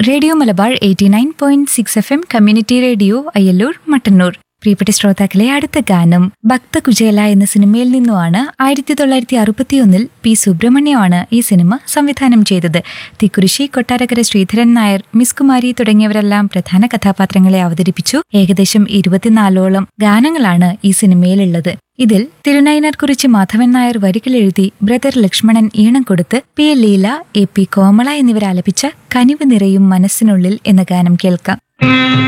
radio Malabar eighty nine point six F M community radio Ayyalloor Mattannur പ്രിയപ്പെട്ട ശ്രോതാക്കളെ അടുത്ത ഗാനം ഭക്ത കുചേല എന്ന സിനിമയിൽ നിന്നുമാണ് ആയിരത്തി തൊള്ളായിരത്തി അറുപത്തിയൊന്നിൽ പി സുബ്രഹ്മണ്യമാണ് ഈ സിനിമ സംവിധാനം ചെയ്തത് തിക്കുരിശി കൊട്ടാരക്കര ശ്രീധരൻ നായർ മിസ് കുമാരി തുടങ്ങിയവരെല്ലാം പ്രധാന കഥാപാത്രങ്ങളെ അവതരിപ്പിച്ചു ഏകദേശം ഇരുപത്തിനാലോളം ഗാനങ്ങളാണ് ഈ സിനിമയിലുള്ളത് ഇതിൽ തിരുനൈനാർ കുറിച്ച് മാധവൻ നായർ വരികൾ എഴുതി ബ്രദർ ലക്ഷ്മണൻ ഈണം കൊടുത്ത് P L Leela A P Komala എന്നിവർ ആലപിച്ച കനിവ് നിറയും മനസ്സിനുള്ളിൽ എന്ന ഗാനം കേൾക്കാം